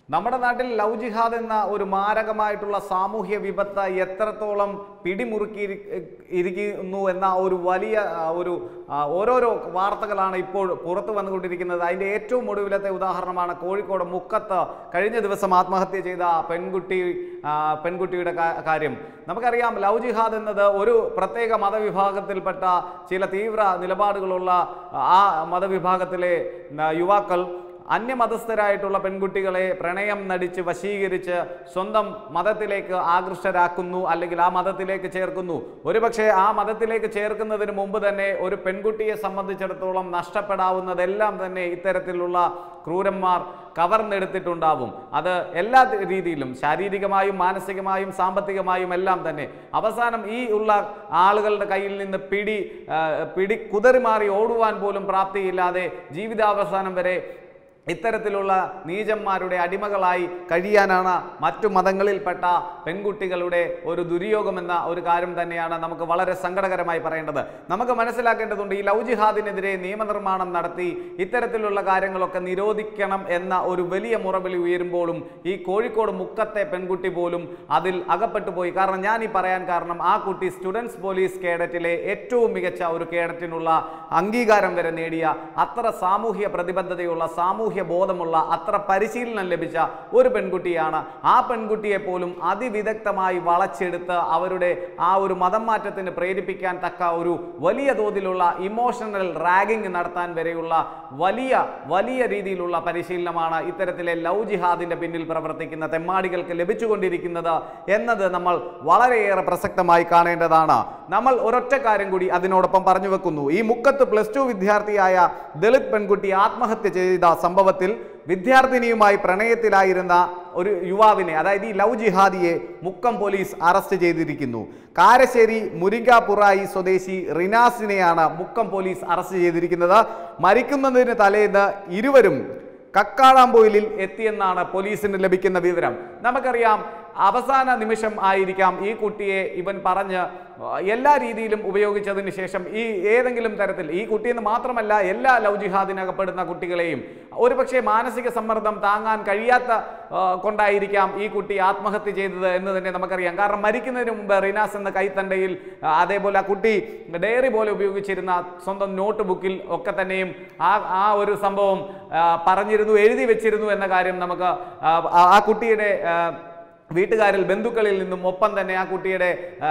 നമ്മുടെ നാട്ടിൽ ലവ് ജിഹാദ് എന്ന ഒരു മാരകമായിട്ടുള്ള സാമൂഹ്യ വിപത്ത് എത്രത്തോളം പിടിമുറുക്കി ഇരിക്കുന്നു എന്ന ഒരു വലിയ ആ, ഒരു ആ, ഓരോരോ വാർത്തകളാണ് ഇപ്പോൾ പുറത്തു വന്നുകൊണ്ടിരിക്കുന്നത് അതിൻ്റെ ഏറ്റവും ഒടുവിലത്തെ ഉദാഹരണമാണ് കോഴിക്കോട് മുക്കത്ത് കഴിഞ്ഞ ദിവസം ആത്മഹത്യ ചെയ്ത പെൺകുട്ടി ആ, പെൺകുട്ടിയുടെ കാ- കാര്യം നമുക്കറിയാം ലവ് ജിഹാദ് എന്നത് ഒരു പ്രത്യേക മതവിഭാഗത്തിൽപ്പെട്ട ചില തീവ്ര നിലപാടുകളുള്ള ആ മതവിഭാഗത്തിലെ ആ, യുവാക്കൾ അന്യമതസ്ഥരായിട്ടുള്ള പെൺകുട്ടികളെ പ്രണയം നടിച്ച് വശീകരിച്ച് സ്വന്തം മതത്തിലേക്ക് ആകൃഷ്ടരാക്കുന്നു അല്ലെങ്കിൽ ആ മതത്തിലേക്ക് ചേർക്കുന്നു ഒരുപക്ഷെ ആ മതത്തിലേക്ക് ചേർക്കുന്നതിന് മുമ്പ് തന്നെ ഒരു പെൺകുട്ടിയെ സംബന്ധിച്ചിടത്തോളം നഷ്ടപ്പെടാവുന്നതെല്ലാം തന്നെ ഇത്തരത്തിലുള്ള ക്രൂരന്മാർ കവർന്നെടുത്തിട്ടുണ്ടാവും അത് എല്ലാ രീതിയിലും ശാരീരികമായും മാനസികമായും സാമ്പത്തികമായും എല്ലാം തന്നെ അവസാനം ഈ ഉള്ള ആളുകളുടെ കയ്യിൽ നിന്ന് പിടി ആ, പിടി കുതറിമാറി ഓടുവാൻ പോലും പ്രാപ്തിയില്ലാതെ ജീവിതാവസാനം വരെ ഇത്തരത്തിലുള്ള നീചന്മാരുടെ അടിമകളായി കഴിയാനാണ് മറ്റു മതങ്ങളിൽപ്പെട്ട പെൺകുട്ടികളുടെ ഒരു ദുര്യോഗമെന്ന ഒരു കാര്യം തന്നെയാണ് നമുക്ക് വളരെ സങ്കടകരമായി പറയേണ്ടത് നമുക്ക് മനസ്സിലാക്കേണ്ടതുണ്ട് ഈ ലവ് ജിഹാദിനെതിരെ നിയമനിർമ്മാണം നടത്തി ഇത്തരത്തിലുള്ള കാര്യങ്ങളൊക്കെ നിരോധിക്കണം എന്ന ഒരു വലിയ മുറവിളി ഉയരുമ്പോഴും ഈ കോഴിക്കോട് മുക്കത്തെ പെൺകുട്ടി പോലും അതിൽ അകപ്പെട്ടു പോയി കാരണം ഞാൻ ഈ പറയാൻ കാരണം ആ കുട്ടി സ്റ്റുഡൻസ് പോലീസ് കേഡറ്റിലെ ഏറ്റവും മികച്ച ഒരു കേഡറ്റിനുള്ള അംഗീകാരം വരെ നേടിയ അത്ര സാമൂഹ്യ പ്രതിബദ്ധതയുള്ള സാമൂഹ്യ ബോധമുള്ള അത്ര പരിശീലനം ലഭിച്ച ഒരു പെൺകുട്ടിയാണ് ആ പെൺകുട്ടിയെ പോലും അതിവിദഗ്ധമായി വളച്ചെടുത്ത് അവരുടെ ആ ഒരു മതം മാറ്റത്തിന് പ്രേരിപ്പിക്കാൻ തക്ക ഒരു വലിയ തോതിലുള്ള ഇമോഷണൽ റാഗിംഗ് നടത്താൻ വരെയുള്ള വലിയ വലിയ രീതിയിലുള്ള പരിശീലനമാണ് ഇത്തരത്തിലെ ലവ് ജിഹാദിന്റെ പിന്നിൽ പ്രവർത്തിക്കുന്ന തെമ്മാടികൾക്ക് ലഭിച്ചുകൊണ്ടിരിക്കുന്നത് എന്നത് നമ്മൾ വളരെയേറെ പ്രസക്തമായി കാണേണ്ടതാണ് നമ്മൾ ഒരൊറ്റ കാര്യം കൂടി അതിനോടൊപ്പം പറഞ്ഞു വെക്കുന്നു ഈ മുക്കത്ത് പ്ലസ് ടു വിദ്യാർത്ഥിയായ ദളിത് പെൺകുട്ടി ആത്മഹത്യ ചെയ്ത സംഭവത്തിൽ വിദ്യാർത്ഥിനിയുമായി പ്രണയത്തിലായിരുന്ന ഒരു യുവാവിനെ അതായത് ഈ ലവ് ജിഹാദിയെ മുക്കം പോലീസ് അറസ്റ്റ് ചെയ്തിരിക്കുന്നു കാരശ്ശേരി മുരിങ്ങാപ്പുറായി സ്വദേശി റിനാസിനെയാണ് മുക്കം പോലീസ് അറസ്റ്റ് ചെയ്തിരിക്കുന്നത് മരിക്കുന്നതിന് തലേന്ന് ഇരുവരും കക്കാടാമ്പൊയിലിൽ എത്തിയെന്നാണ് പോലീസിന് ലഭിക്കുന്ന വിവരം നമുക്കറിയാം അവസാന നിമിഷം ആയിരിക്കാം ഈ കുട്ടിയെ ഇവൻ പറഞ്ഞ് എല്ലാ രീതിയിലും ഉപയോഗിച്ചതിന് ശേഷം ഈ ഏതെങ്കിലും തരത്തിൽ ഈ കുട്ടിയെന്ന് മാത്രമല്ല എല്ലാ ലവ് ജിഹാദിനകപ്പെടുന്ന കുട്ടികളെയും ഒരുപക്ഷെ മാനസിക സമ്മർദ്ദം താങ്ങാൻ കഴിയാത്ത ആ, കൊണ്ടായിരിക്കാം ഈ കുട്ടി ആത്മഹത്യ ചെയ്തത് എന്ന് തന്നെ നമുക്കറിയാം കാരണം മരിക്കുന്നതിന് മുമ്പ് റിനാസ് എന്ന കൈത്തണ്ടയിൽ ആ, അതേപോലെ ആ കുട്ടി ഡയറി പോലെ ഉപയോഗിച്ചിരുന്ന സ്വന്തം നോട്ട് ബുക്കിൽ ഒക്കെ തന്നെയും ആ ആ ഒരു സംഭവം ആ, പറഞ്ഞിരുന്നു എഴുതി വെച്ചിരുന്നു എന്ന കാര്യം നമുക്ക് ആ, ആ- ആ കുട്ടിയുടെ ആ, വീട്ടുകാരിൽ ബന്ധുക്കളിൽ നിന്നും ഒപ്പം തന്നെ ആ കുട്ടിയുടെ ആ,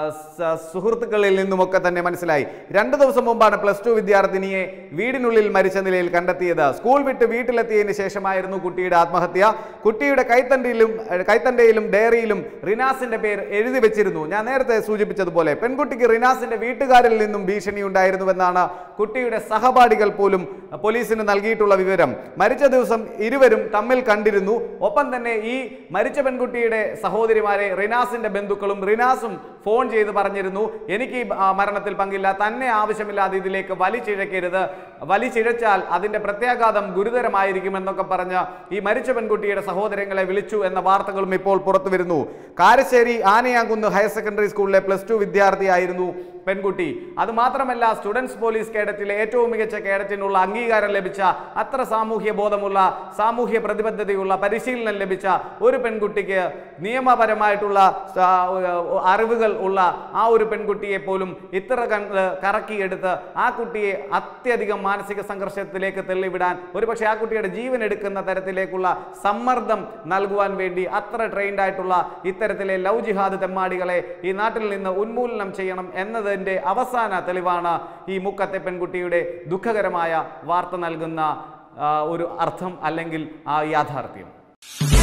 സ- സുഹൃത്തുക്കളിൽ നിന്നുമൊക്കെ തന്നെ മനസ്സിലായി രണ്ട് ദിവസം മുമ്പാണ് പ്ലസ് ടു വിദ്യാർത്ഥിനിയെ വീടിനുള്ളിൽ മരിച്ച നിലയിൽ കണ്ടെത്തിയത് സ്കൂൾ വിട്ട് വീട്ടിലെത്തിയതിന് ശേഷമായിരുന്നു കുട്ടിയുടെ ആത്മഹത്യ കുട്ടിയുടെ കൈത്തണ്ടയിലും ഏഹ്, കൈത്തണ്ടയിലും ഡയറിയിലും റിനാസിന്റെ പേര് എഴുതി വെച്ചിരുന്നു ഞാൻ നേരത്തെ സൂചിപ്പിച്ചതുപോലെ പെൺകുട്ടിക്ക് റിനാസിന്റെ വീട്ടുകാരിൽ നിന്നും ഭീഷണി ഉണ്ടായിരുന്നുവെന്നാണ് കുട്ടിയുടെ സഹപാഠികൾ പോലും പോലീസിന് നൽകിയിട്ടുള്ള വിവരം മരിച്ച ദിവസം ഇരുവരും തമ്മിൽ കണ്ടിരുന്നു ഒപ്പം തന്നെ ഈ മരിച്ച പെൺകുട്ടിയുടെ സഹോദരിമാരെ റിനാസിന്റെ ബന്ധുക്കളും റിനാസും ഫോൺ ചെയ്ത് പറഞ്ഞിരുന്നു എനിക്ക് ഈ ആ, മരണത്തിൽ പങ്കില്ല തന്നെ ആവശ്യമില്ലാതെ ഇതിലേക്ക് വലിച്ചിഴക്കരുത് വലിച്ചിഴച്ചാൽ അതിന്റെ പ്രത്യാഘാതം ഗുരുതരമായിരിക്കും എന്നൊക്കെ പറഞ്ഞ് ഈ മരിച്ച പെൺകുട്ടിയുടെ സഹോദരങ്ങളെ വിളിച്ചു എന്ന വാർത്തകളും ഇപ്പോൾ പുറത്തു വരുന്നു കാരശ്ശേരി ആനയാങ്കുന്ന് ഹയർ സെക്കൻഡറി സ്കൂളിലെ പ്ലസ് ടു വിദ്യാർത്ഥിയായിരുന്നു പെൺകുട്ടി അത് മാത്രമല്ല സ്റ്റുഡൻസ് പോലീസ് കേഡറ്റിലെ ഏറ്റവും മികച്ച കേഡറ്റിനുള്ള അംഗീകാരം ലഭിച്ച അത്ര സാമൂഹ്യ ബോധമുള്ള സാമൂഹ്യ പ്രതിബദ്ധതയുള്ള പരിശീലനം ലഭിച്ച ഒരു പെൺകുട്ടിക്ക് നിയമപരമായിട്ടുള്ള ആ, അറിവുകൾ ഉള്ള ആ ഒരു പെൺകുട്ടിയെ പോലും ഇത്ര കണ്ട് കറക്കിയെടുത്ത് ആ കുട്ടിയെ അത്യധികം മാനസിക സംഘർഷത്തിലേക്ക് തള്ളിവിടാൻ ഒരുപക്ഷെ ആ കുട്ടിയുടെ ജീവൻ എടുക്കുന്ന തരത്തിലേക്കുള്ള സമ്മർദ്ദം നൽകുവാൻ വേണ്ടി അത്ര ട്രെയിൻഡ് ആയിട്ടുള്ള ഇത്തരത്തിലെ ലവ് ജിഹാദ് തെമ്മാടികളെ ഈ നാട്ടിൽ നിന്ന് ഉന്മൂലനം ചെയ്യണം എന്നതിൻ്റെ അവസാന തെളിവാണ് ഈ മുക്കത്തെ പെൺകുട്ടിയുടെ ദുഃഖകരമായ വാർത്ത നൽകുന്ന ആ, ഒരു അർത്ഥം അല്ലെങ്കിൽ ആ യാഥാർത്ഥ്യം